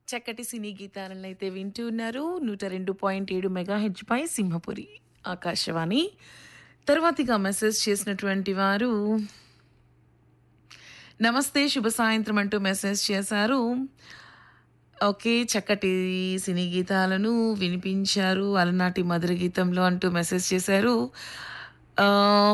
చక్కటి సినీ గీతాలను అయితే వింటూ ఉన్నారు నూట రెండు పాయింట్ ఏడు మెగా పై సింహపురి ఆకాశవాణి తర్వాతిగా మెసేజ్ చేసినటువంటి వారు నమస్తే శుభ సాయంత్రం అంటూ మెసేజ్ చేశారు ఓకే చక్కటి సినీ గీతాలను వినిపించారు అలనాటి మధుర గీతంలో అంటూ మెసేజ్ చేశారు ఆ,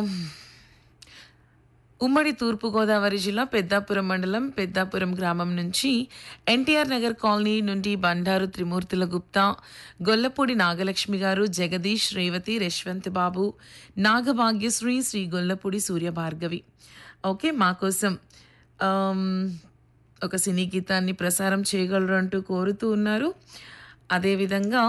ఉమ్మడి తూర్పుగోదావరి జిల్లా పెద్దాపురం మండలం పెద్దాపురం గ్రామం నుంచి ఎన్టీఆర్ నగర్ కాలనీ నుండి బండారు త్రిమూర్తుల గుప్తా గొల్లపూడి నాగలక్ష్మి గారు జగదీష్ రేవతి యశ్వంత్ బాబు నాగభాగ్యశ్రీ శ్రీ గొల్లపూడి సూర్యభార్గవి ఓకే మా కోసం ఆమ్, ఒక సినీ గీతాన్ని ప్రసారం చేయగలరు అంటూ కోరుతూ ఉన్నారు అదేవిధంగా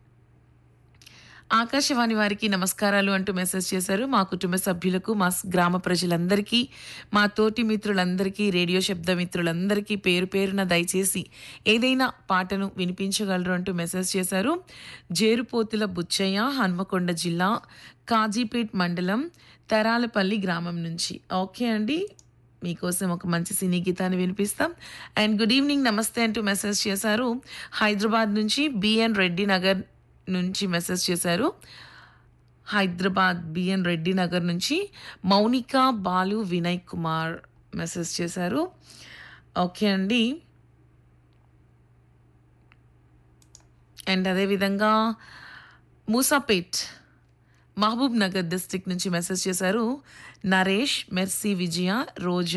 ఆకాశవాణి వారికి నమస్కారాలు అంటూ మెసేజ్ చేశారు మా కుటుంబ సభ్యులకు మా స్- గ్రామ ప్రజలందరికీ మా తోటి మిత్రులందరికీ రేడియో శబ్ద మిత్రులందరికీ పేరు పేరున దయచేసి ఏదైనా పాటను వినిపించగలరు అంటూ మెసేజ్ చేశారు జేరుపోతుల బుచ్చయ్య హన్మకొండ జిల్లా కాజీపేట్ మండలం తరాలపల్లి గ్రామం నుంచి ఓకే అండి మీకోసం ఒక మంచి సినీ గీతాన్ని వినిపిస్తాం అండ్ గుడ్ ఈవినింగ్ నమస్తే అంటూ మెసేజ్ చేశారు హైదరాబాద్ నుంచి బిఎన్ రెడ్డి నగర్ నుంచి మెసేజ్ చేశారు హైదరాబాద్ బిఎన్ రెడ్డి నగర్ నుంచి మౌనిక బాలు వినయ్ కుమార్ మెసేజ్ చేశారు ఓకే అండి అండ్ అదేవిధంగా మూసాపేట్ మహబూబ్ నగర్ డిస్ట్రిక్ట్ నుంచి మెసేజ్ చేశారు నరేష్ మెర్సీ విజయ రోజా